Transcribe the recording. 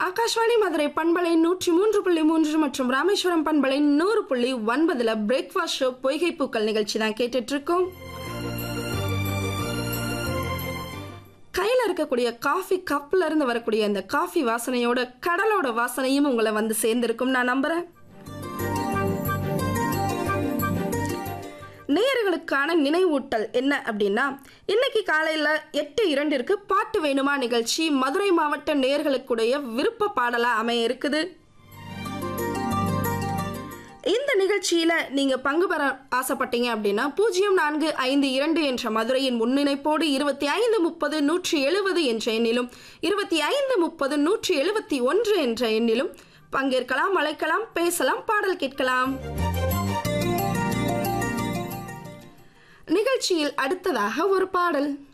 ஆகாஷ்வாணி மதுரை பண்பலை நூற்றி மூன்று புள்ளி மூன்று மற்றும் ராமேஸ்வரம் பண்பலை நூறு புள்ளி ஒன்பதுல பிரேக்ஃபாஸ்ட் ஷோ பொய்கை பூக்கள் நிகழ்ச்சி தான் கேட்டுட்டு இருக்கோம் கையில் இருக்கக்கூடிய காஃபி கப்ல இருந்து வரக்கூடிய அந்த காஃபி வாசனையோட கடலோட வாசனையும் உங்களை வந்து சேர்ந்திருக்கும் நான் நம்புறேன் நேயர்களுக்கான நினைவூட்டல் என்ன அப்படின்னா இன்னைக்கு காலையில் எட்டு இரண்டிற்கு பாட்டு வேணுமா நிகழ்ச்சி மதுரை மாவட்ட நேயர்களுக்குடைய விருப்ப பாடலா அமைய இருக்குது இந்த நிகழ்ச்சியில நீங்க பங்கு பெற ஆசைப்பட்டீங்க அப்படின்னா பூஜ்ஜியம் நான்கு ஐந்து இரண்டு என்ற மதுரையின் முன்னிணைப்போடு இருபத்தி ஐந்து முப்பது நூற்றி எழுபது என்ற எண்ணிலும் இருபத்தி ஐந்து முப்பது நூற்றி எழுபத்தி ஒன்று என்ற எண்ணிலும் பங்கேற்கலாம் அழைக்கலாம் பேசலாம் பாடல் கேட்கலாம் நிகழ்ச்சியில் அடுத்ததாக ஒரு பாடல்